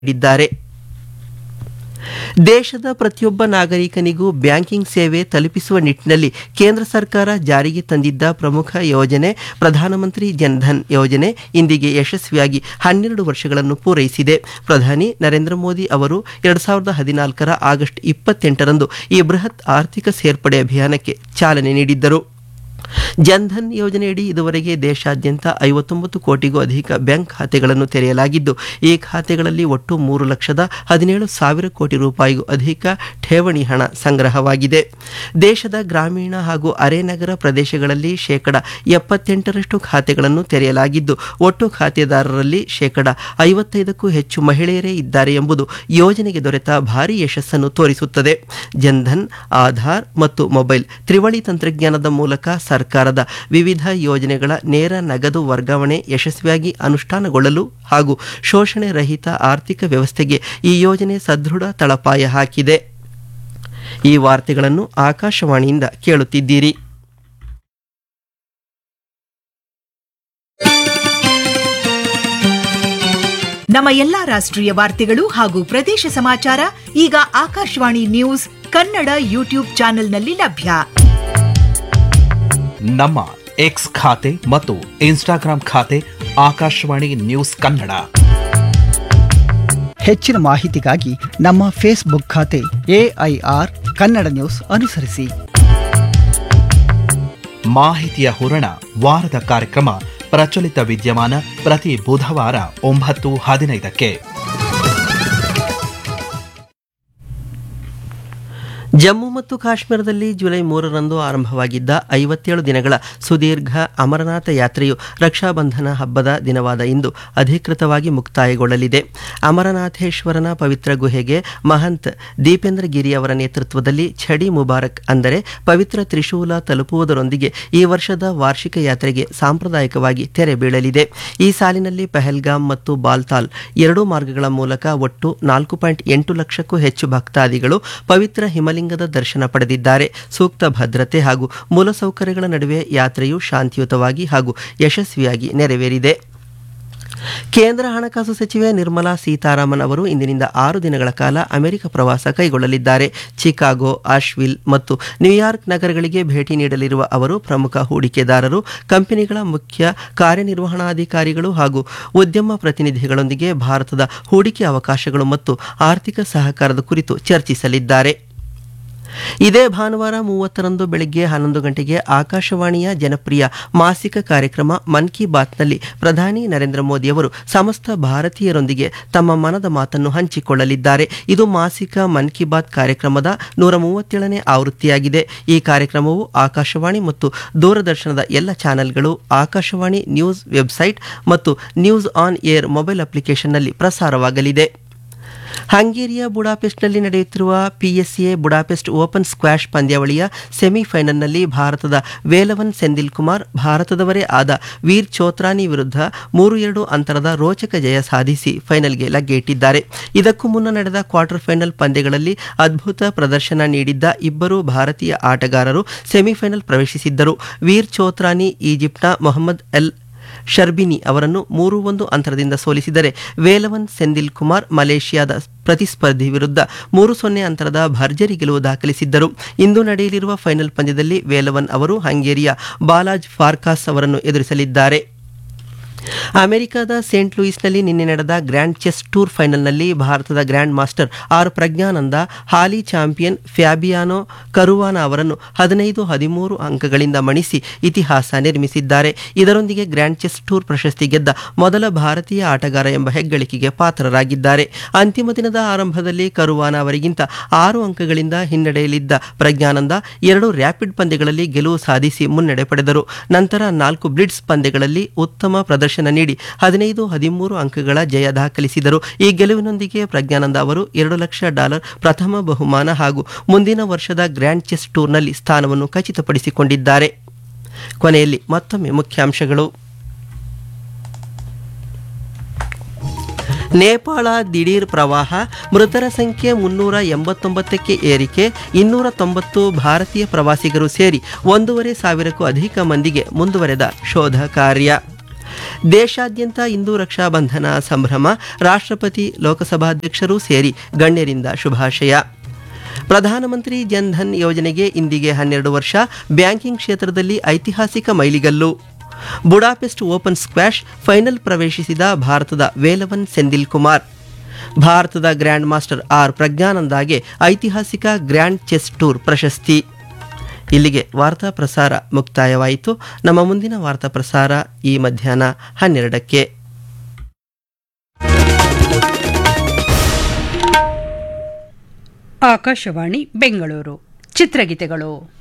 ನೀಡಿದ್ದಾರೆ ದೇಶದ ಪ್ರತಿಯೊಬ್ಬ ನಾಗರಿಕನಿಗೂ ಬ್ಯಾಂಕಿಂಗ್ ಸೇವೆ ತಲುಪಿಸುವ ನಿಟ್ಟಿನಲ್ಲಿ ಕೇಂದ್ರ ಸರ್ಕಾರ ಜಾರಿಗೆ ತಂದಿದ್ದ ಪ್ರಮುಖ ಯೋಜನೆ ಪ್ರಧಾನಮಂತ್ರಿ ಜನ್ಧನ್ ಯೋಜನೆ ಇಂದಿಗೆ ಯಶಸ್ವಿಯಾಗಿ ಹನ್ನೆರಡು ವರ್ಷಗಳನ್ನು ಪೂರೈಸಿದೆ ಪ್ರಧಾನಿ ನರೇಂದ್ರ ಮೋದಿ ಅವರು ಎರಡು ಸಾವಿರದ ಹದಿನಾಲ್ಕರ ಆಗಸ್ಟ್ ಇಪ್ಪತ್ತೆಂಟರಂದು ಈ ಬೃಹತ್ ಆರ್ಥಿಕ ಸೇರ್ಪಡೆ ಅಭಿಯಾನಕ್ಕೆ ಚಾಲನೆ ನೀಡಿದ್ದರು ಜನ್ಧನ್ ಯೋಜನೆಯಡಿ ಇದುವರೆಗೆ ದೇಶಾದ್ಯಂತ ಐವತ್ತೊಂಬತ್ತು ಕೋಟಿಗೂ ಅಧಿಕ ಬ್ಯಾಂಕ್ ಖಾತೆಗಳನ್ನು ತೆರೆಯಲಾಗಿದ್ದು ಈ ಖಾತೆಗಳಲ್ಲಿ ಒಟ್ಟು ಮೂರು ಲಕ್ಷದ ಹದಿನೇಳು ಸಾವಿರ ಕೋಟಿ ರೂಪಾಯಿಗೂ ಅಧಿಕ ಠೇವಣಿ ಹಣ ಸಂಗ್ರಹವಾಗಿದೆ ದೇಶದ ಗ್ರಾಮೀಣ ಹಾಗೂ ಅರೆನಗರ ಪ್ರದೇಶಗಳಲ್ಲಿ ಶೇಕಡ ಎಪ್ಪತ್ತೆಂಟರಷ್ಟು ಖಾತೆಗಳನ್ನು ತೆರೆಯಲಾಗಿದ್ದು ಒಟ್ಟು ಖಾತೆದಾರರಲ್ಲಿ ಶೇಕಡ ಐವತ್ತೈದಕ್ಕೂ ಹೆಚ್ಚು ಮಹಿಳೆಯರೇ ಇದ್ದಾರೆ ಎಂಬುದು ಯೋಜನೆಗೆ ದೊರೆತ ಭಾರಿ ಯಶಸ್ಸನ್ನು ತೋರಿಸುತ್ತದೆ ಜನ್ಧನ್ ಆಧಾರ್ ಮತ್ತು ಮೊಬೈಲ್ ತ್ರಿವಳಿ ತಂತ್ರಜ್ಞಾನದ ಮೂಲಕ ಸರ್ಕಾರದ ವಿವಿಧ ಯೋಜನೆಗಳ ನೇರ ನಗದು ವರ್ಗಾವಣೆ ಯಶಸ್ವಿಯಾಗಿ ಅನುಷ್ಠಾನಗೊಳ್ಳಲು ಹಾಗೂ ಶೋಷಣೆ ರಹಿತ ಆರ್ಥಿಕ ವ್ಯವಸ್ಥೆಗೆ ಈ ಯೋಜನೆ ಸದೃಢ ತಳಪಾಯ ಹಾಕಿದೆ ಈ ವಾರ್ತೆಗಳನ್ನು ಆಕಾಶವಾಣಿಯಿಂದ ಕೇಳುತ್ತಿದ್ದೀರಿ ನಮ್ಮ ಎಲ್ಲಾ ರಾಷ್ಟ್ರೀಯ ವಾರ್ತೆಗಳು ಹಾಗೂ ಪ್ರದೇಶ ಸಮಾಚಾರ ಈಗ ಆಕಾಶವಾಣಿ ನ್ಯೂಸ್ ಕನ್ನಡ ಯೂಟ್ಯೂಬ್ ಚಾನೆಲ್ನಲ್ಲಿ ಲಭ್ಯ ನಮ್ಮ ಎಕ್ಸ್ ಖಾತೆ ಮತ್ತು ಇನ್ಸ್ಟಾಗ್ರಾಂ ಖಾತೆ ಆಕಾಶವಾಣಿ ನ್ಯೂಸ್ ಕನ್ನಡ ಹೆಚ್ಚಿನ ಮಾಹಿತಿಗಾಗಿ ನಮ್ಮ ಫೇಸ್ಬುಕ್ ಖಾತೆ ಎಐಆರ್ ಕನ್ನಡ ನ್ಯೂಸ್ ಅನುಸರಿಸಿ ಮಾಹಿತಿಯ ಹೂರಣ ವಾರದ ಕಾರ್ಯಕ್ರಮ ಪ್ರಚಲಿತ ವಿದ್ಯಮಾನ ಪ್ರತಿ ಬುಧವಾರ ಒಂಬತ್ತು ಹದಿನೈದಕ್ಕೆ ಜಮ್ಮು ಮತ್ತು ಕಾಶ್ಮೀರದಲ್ಲಿ ಜುಲೈ ಮೂರರಂದು ಆರಂಭವಾಗಿದ್ದ ಐವತ್ತೇಳು ದಿನಗಳ ಸುದೀರ್ಘ ಅಮರನಾಥ ಯಾತ್ರೆಯು ರಕ್ಷಾಬಂಧನ ಹಬ್ಬದ ದಿನವಾದ ಇಂದು ಅಧಿಕೃತವಾಗಿ ಮುಕ್ತಾಯಗೊಳ್ಳಲಿದೆ ಅಮರನಾಥೇಶ್ವರನ ಪವಿತ್ರ ಗುಹೆಗೆ ಮಹಂತ್ ದೀಪೇಂದ್ರ ಗಿರಿ ಅವರ ನೇತೃತ್ವದಲ್ಲಿ ಛಡಿ ಮುಬಾರಕ್ ಅಂದರೆ ಪವಿತ್ರ ತ್ರಿಶೂಲ ತಲುಪುವುದರೊಂದಿಗೆ ಈ ವರ್ಷದ ವಾರ್ಷಿಕ ಯಾತ್ರೆಗೆ ಸಾಂಪ್ರದಾಯಿಕವಾಗಿ ತೆರೆ ಬೀಳಲಿದೆ ಈ ಸಾಲಿನಲ್ಲಿ ಪಹಲ್ಗಾಮ್ ಮತ್ತು ಬಾಲ್ತಾಲ್ ಎರಡೂ ಮಾರ್ಗಗಳ ಮೂಲಕ ಒಟ್ಟು ನಾಲ್ಕು ಪಾಯಿಂಟ್ ಎಂಟು ಲಕ್ಷಕ್ಕೂ ಹೆಚ್ಚು ಭಕ್ತಾದಿಗಳು ಪವಿತ್ರ ಹಿಮಲಿಂಗದ ದರ್ಶನ ಪಡೆದಿದ್ದಾರೆ ಸೂಕ್ತ ಭದ್ರತೆ ಹಾಗೂ ಮೂಲಸೌಕರ್ಯಗಳ ನಡುವೆ ಯಾತ್ರೆಯು ಶಾಂತಿಯುತವಾಗಿ ಹಾಗೂ ಯಶಸ್ವಿಯಾಗಿ ನೆರವೇರಿದೆ ಕೇಂದ್ರ ಹಣಕಾಸು ಸಚಿವೆ ನಿರ್ಮಲಾ ಸೀತಾರಾಮನ್ ಅವರು ಇಂದಿನಿಂದ ಆರು ದಿನಗಳ ಕಾಲ ಅಮೆರಿಕ ಪ್ರವಾಸ ಕೈಗೊಳ್ಳಲಿದ್ದಾರೆ ಚಿಕಾಗೋ ಆಶ್ವಿಲ್ ಮತ್ತು ನ್ಯೂಯಾರ್ಕ್ ನಗರಗಳಿಗೆ ಭೇಟಿ ನೀಡಲಿರುವ ಅವರು ಪ್ರಮುಖ ಹೂಡಿಕೆದಾರರು ಕಂಪನಿಗಳ ಮುಖ್ಯ ಕಾರ್ಯನಿರ್ವಹಣಾಧಿಕಾರಿಗಳು ಹಾಗೂ ಉದ್ಯಮ ಪ್ರತಿನಿಧಿಗಳೊಂದಿಗೆ ಭಾರತದ ಹೂಡಿಕೆ ಅವಕಾಶಗಳು ಮತ್ತು ಆರ್ಥಿಕ ಸಹಕಾರದ ಕುರಿತು ಚರ್ಚಿಸಲಿದ್ದಾರೆ ಇದೇ ಭಾನುವಾರ ಮೂವತ್ತರಂದು ಬೆಳಗ್ಗೆ ಹನ್ನೊಂದು ಗಂಟೆಗೆ ಆಕಾಶವಾಣಿಯ ಜನಪ್ರಿಯ ಮಾಸಿಕ ಕಾರ್ಯಕ್ರಮ ಮನ್ ಕಿ ಬಾತ್ನಲ್ಲಿ ಪ್ರಧಾನಿ ನರೇಂದ್ರ ಮೋದಿಯವರು ಸಮಸ್ತ ಭಾರತೀಯರೊಂದಿಗೆ ತಮ್ಮ ಮನದ ಮಾತನ್ನು ಹಂಚಿಕೊಳ್ಳಲಿದ್ದಾರೆ ಇದು ಮಾಸಿಕ ಮನ್ ಕಿ ಬಾತ್ ಕಾರ್ಯಕ್ರಮದ ನೂರ ಮೂವತ್ತೇಳನೇ ಆವೃತ್ತಿಯಾಗಿದೆ ಈ ಕಾರ್ಯಕ್ರಮವು ಆಕಾಶವಾಣಿ ಮತ್ತು ದೂರದರ್ಶನದ ಎಲ್ಲ ಚಾನೆಲ್ಗಳು ಆಕಾಶವಾಣಿ ನ್ಯೂಸ್ ವೆಬ್ಸೈಟ್ ಮತ್ತು ನ್ಯೂಸ್ ಆನ್ ಏರ್ ಮೊಬೈಲ್ ಅಪ್ಲಿಕೇಶನ್ನಲ್ಲಿ ಪ್ರಸಾರವಾಗಲಿದೆ ಹಂಗೇರಿಯ ಬುಡಾಪೆಸ್ಟ್ನಲ್ಲಿ ನಡೆಯುತ್ತಿರುವ ಪಿಎಸ್ಎ ಬುಡಾಪೆಸ್ಟ್ ಓಪನ್ ಸ್ಕ್ವಾಷ್ ಪಂದ್ಯಾವಳಿಯ ಸೆಮಿಫೈನಲ್ನಲ್ಲಿ ಭಾರತದ ವೇಲವನ್ ಸೆಂದಿಲ್ ಕುಮಾರ್ ಭಾರತದವರೇ ಆದ ವೀರ್ ಚೋತ್ರಾನಿ ವಿರುದ್ಧ ಮೂರು ಎರಡು ಅಂತರದ ರೋಚಕ ಜಯ ಸಾಧಿಸಿ ಫೈನಲ್ಗೆ ಲಗ್ಗೆಯಿಟ್ಟಿದ್ದಾರೆ ಇದಕ್ಕೂ ಮುನ್ನ ನಡೆದ ಕ್ವಾರ್ಟರ್ ಫೈನಲ್ ಪಂದ್ಯಗಳಲ್ಲಿ ಅದ್ಭುತ ಪ್ರದರ್ಶನ ನೀಡಿದ್ದ ಇಬ್ಬರು ಭಾರತೀಯ ಆಟಗಾರರು ಸೆಮಿಫೈನಲ್ ಪ್ರವೇಶಿಸಿದ್ದರು ವೀರ್ ಚೋತ್ರಾನಿ ಈಜಿಪ್ಟ್ನ ಮೊಹಮ್ಮದ್ ಎಲ್ ಶರ್ಬಿನಿ ಅವರನ್ನು ಮೂರು ಒಂದು ಅಂತರದಿಂದ ಸೋಲಿಸಿದರೆ ವೇಲವನ್ ಸೆಂದಿಲ್ ಕುಮಾರ್ ಮಲೇಷಿಯಾದ ಪ್ರತಿಸ್ಪರ್ಧಿ ವಿರುದ್ಧ ಮೂರು ಸೊನ್ನೆ ಅಂತರದ ಭರ್ಜರಿ ಗೆಲುವು ದಾಖಲಿಸಿದ್ದರು ಇಂದು ನಡೆಯಲಿರುವ ಫೈನಲ್ ಪಂದ್ಯದಲ್ಲಿ ವೇಲವನ್ ಅವರು ಹಂಗೇರಿಯ ಬಾಲಾಜ್ ಫಾರ್ಕಾಸ್ ಅವರನ್ನು ಎದುರಿಸಲಿದ್ದಾರೆ ಅಮೆರಿಕದ ಸೇಂಟ್ ಲೂಯಿಸ್ನಲ್ಲಿ ನಿನ್ನೆ ನಡೆದ ಗ್ರ್ಯಾಂಡ್ ಚೆಸ್ ಟೂರ್ ಫೈನಲ್ನಲ್ಲಿ ಭಾರತದ ಗ್ರ್ಯಾಂಡ್ ಮಾಸ್ಟರ್ ಆರ್ ಪ್ರಜ್ಞಾನಂದ ಹಾಲಿ ಚಾಂಪಿಯನ್ ಫ್ಯಾಬಿಯಾನೋ ಕರುವಾನ ಅವರನ್ನು ಹದಿನೈದು ಹದಿಮೂರು ಅಂಕಗಳಿಂದ ಮಣಿಸಿ ಇತಿಹಾಸ ನಿರ್ಮಿಸಿದ್ದಾರೆ ಇದರೊಂದಿಗೆ ಗ್ರ್ಯಾಂಡ್ ಚೆಸ್ ಟೂರ್ ಪ್ರಶಸ್ತಿ ಗೆದ್ದ ಮೊದಲ ಭಾರತೀಯ ಆಟಗಾರ ಎಂಬ ಹೆಗ್ಗಳಿಕೆಗೆ ಪಾತ್ರರಾಗಿದ್ದಾರೆ ಅಂತಿಮ ದಿನದ ಆರಂಭದಲ್ಲಿ ಕರುವಾನ ಅವರಿಗಿಂತ ಆರು ಅಂಕಗಳಿಂದ ಹಿನ್ನಡೆಯಲಿದ್ದ ಪ್ರಜ್ಞಾನಂದ ಎರಡು ರ್ಯಾಪಿಡ್ ಪಂದ್ಯಗಳಲ್ಲಿ ಗೆಲುವು ಸಾಧಿಸಿ ಮುನ್ನಡೆ ಪಡೆದರು ನಂತರ ನಾಲ್ಕು ಬ್ಲಿಡ್ಸ್ ಪಂದ್ಯಗಳಲ್ಲಿ ಉತ್ತಮ ಪ್ರದರ್ಶನ ನೀಡಿ ಹದಿನೈದು ಹದಿಮೂರು ಅಂಕಗಳ ಜಯ ದಾಖಲಿಸಿದರು ಈ ಗೆಲುವಿನೊಂದಿಗೆ ಪ್ರಜ್ಞಾನಂದ ಅವರು ಎರಡು ಲಕ್ಷ ಡಾಲರ್ ಪ್ರಥಮ ಬಹುಮಾನ ಹಾಗೂ ಮುಂದಿನ ವರ್ಷದ ಗ್ರ್ಯಾಂಡ್ ಚೆಸ್ ಟೂರ್ನಲ್ಲಿ ಸ್ಥಾನವನ್ನು ಖಚಿತಪಡಿಸಿಕೊಂಡಿದ್ದಾರೆ ಕೊನೆಯಲ್ಲಿ ಮತ್ತೊಮ್ಮೆ ಮುಖ್ಯಾಂಶಗಳು ನೇಪಾಳ ದಿಢೀರ್ ಪ್ರವಾಹ ಮೃತರ ಸಂಖ್ಯೆ ಮುನ್ನೂರ ಎಂಬತ್ತೊಂಬತ್ತಕ್ಕೆ ಏರಿಕೆ ಇನ್ನೂರ ತೊಂಬತ್ತು ಭಾರತೀಯ ಪ್ರವಾಸಿಗರು ಸೇರಿ ಒಂದೂವರೆ ಸಾವಿರಕ್ಕೂ ಅಧಿಕ ಮಂದಿಗೆ ಮುಂದುವರೆದ ಶೋಧ ಕಾರ್ಯ ದೇಶಾದ್ಯಂತ ಇಂದು ರಕ್ಷಾಬಂಧನ ಸಂಭ್ರಮ ರಾಷ್ಟ್ರಪತಿ ಲೋಕಸಭಾಧ್ಯಕ್ಷರು ಸೇರಿ ಗಣ್ಯರಿಂದ ಶುಭಾಶಯ ಪ್ರಧಾನಮಂತ್ರಿ ಜನ್ಧನ್ ಯೋಜನೆಗೆ ಇಂದಿಗೆ ಹನ್ನೆರಡು ವರ್ಷ ಬ್ಯಾಂಕಿಂಗ್ ಕ್ಷೇತ್ರದಲ್ಲಿ ಐತಿಹಾಸಿಕ ಮೈಲಿಗಲ್ಲು ಬುಡಾಪೆಸ್ಟ್ ಓಪನ್ ಸ್ಕ್ವಾಷ್ ಫೈನಲ್ ಪ್ರವೇಶಿಸಿದ ಭಾರತದ ವೇಲವನ್ ಸೆಂದಿಲ್ ಕುಮಾರ್ ಭಾರತದ ಗ್ರ್ಯಾಂಡ್ ಮಾಸ್ಟರ್ ಆರ್ ಪ್ರಜ್ಞಾನಂದಾಗೆ ಐತಿಹಾಸಿಕ ಗ್ರ್ಯಾಂಡ್ ಚೆಸ್ ಟೂರ್ ಪ್ರಶಸ್ತಿ ಇಲ್ಲಿಗೆ ವಾರ್ತಾ ಪ್ರಸಾರ ಮುಕ್ತಾಯವಾಯಿತು ನಮ್ಮ ಮುಂದಿನ ವಾರ್ತಾ ಪ್ರಸಾರ ಈ ಮಧ್ಯಾಹ್ನ ಹನ್ನೆರಡಕ್ಕೆ ಆಕಾಶವಾಣಿ ಬೆಂಗಳೂರು ಚಿತ್ರಗೀತೆಗಳು